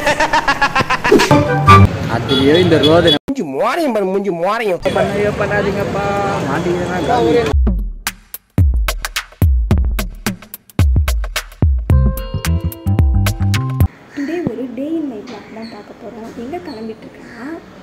அதுலயோ இந்த ரோதனை மூஞ்சி மோரையும் பாரு மூஞ்சி மோரையும் பண்ணவே பண்ணாதீங்கப்பா மாட்டீங்கன்னா டுடே ஒரு டே இன் மை பிளாக் தான் பார்க்க போகிறோம் எங்கே கிளம்பிட்டு இருக்கேன்னா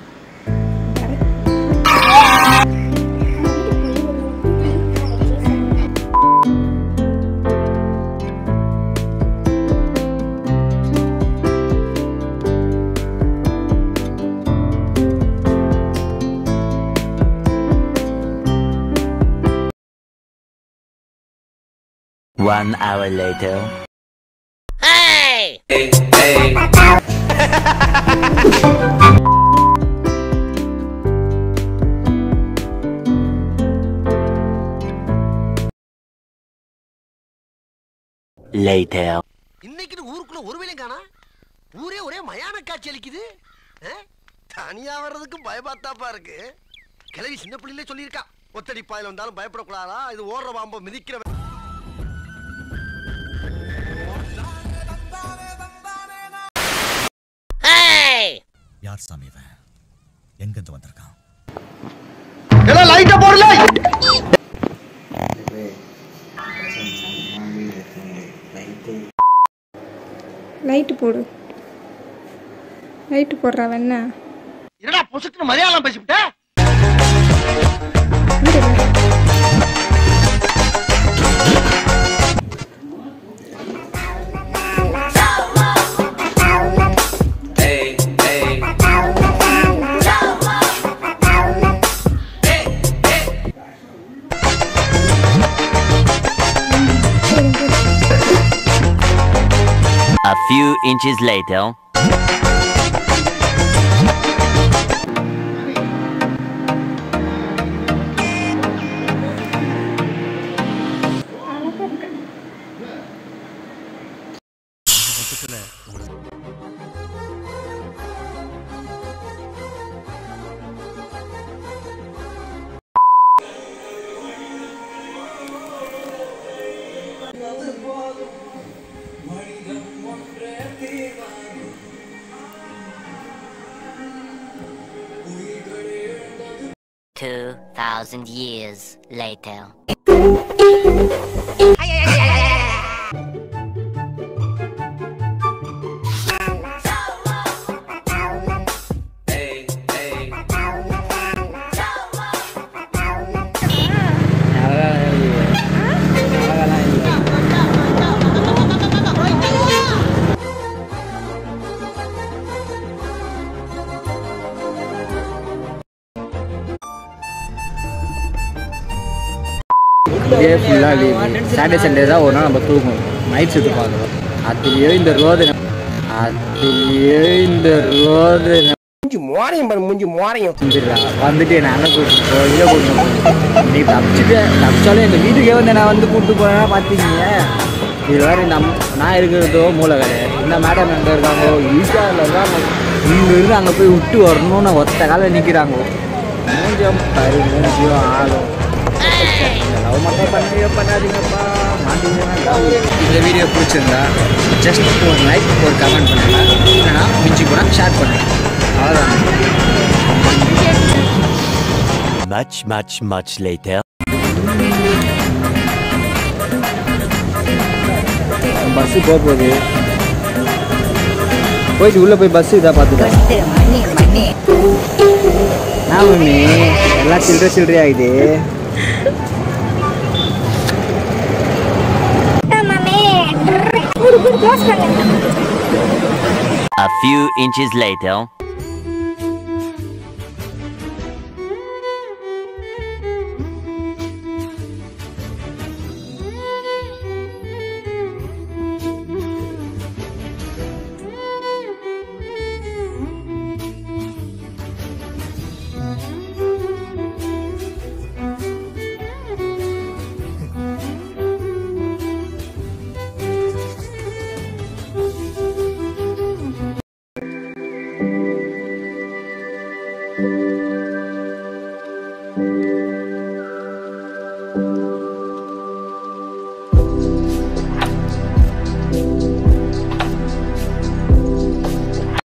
One hour later. Later. இன்னைக்கு ஊருக்குள்ள ஒரு வேலையும் காணா ஊரே ஒரே மயான காட்சி அளிக்குது ஆ? தனியா வர்றதுக்கு பயமாத்தாப்பா இருக்கு கிளவி சின்ன பிள்ளையிலே சொல்லியிருக்கா ஒத்தடி பாயில வந்தாலும் பயப்படக்கூடாதா இது ஓடுற பாம்ப மிதிக்கிற யார் சாமி இவன் எங்கிருந்து வந்திருக்கான் லைட்ட போடல லைட்டு போடு லைட்டு போடுறா வெண்ண என்னடா பொசுக்குன்னு Malayalam பேசிவிட்ட A few inches later. Two thousand years later. இதே ஃபுல்லாக லீவு சாட்டர்டே சண்டே தான் ஒரு நாள் நம்ம தூங்குவோம் நைட் ஷிஃப்ட் பார்க்குறோம் அதுலயோ இந்த ரோதனை அதுலயோ இந்த ரோதனை மூஞ்சி மோரையும் பாரு மூஞ்சி மோரையும் செஞ்சிடலாம் வந்துட்டு நான் அங்கே கூப்பிட்டு இதில் கூப்பிட்டு போகிறேன் நீ தப்பிச்சுட்டு தப்பிச்சாலும் எங்கள் வீட்டுக்கே வந்து நான் வந்து கூப்பிட்டு போனேன்னா பார்த்தீங்க இது வேறு இந்த அம் நான் இருக்கிறதோ மூளை கிடையாது இந்த மேடம் எங்கே இருக்காங்கோ ஈஸியாக இருக்காங்க இங்கே இருந்து அங்கே போய் விட்டு வரணும்னு ஒத்த காலம் நிற்கிறாங்க மூஞ்சியம் பாரு மூஞ்சியம் ஆளும் லவ் மட்டும் பண்ணவே பண்ணாதீங்கப்பா மாட்டீங்கன்னா இந்த வீடியோ பிடிச்சிருந்தா ஜஸ்ட் ஒரு லைக் ஒரு கமெண்ட் பண்ணுங்க இல்லைனா மிஞ்சி கூட ஷேர் பண்ணுங்க அவ்வளோதான் Much, much, much later. Bus போக போகுது போயிட்டு உள்ளே போய் பஸ்ஸு இதாக பார்த்துட்டேன் நான் மம்மி எல்லாம் சில்லறை சில்லறை ஆகுது க்ளோஸ் பண்ணு A few inches later.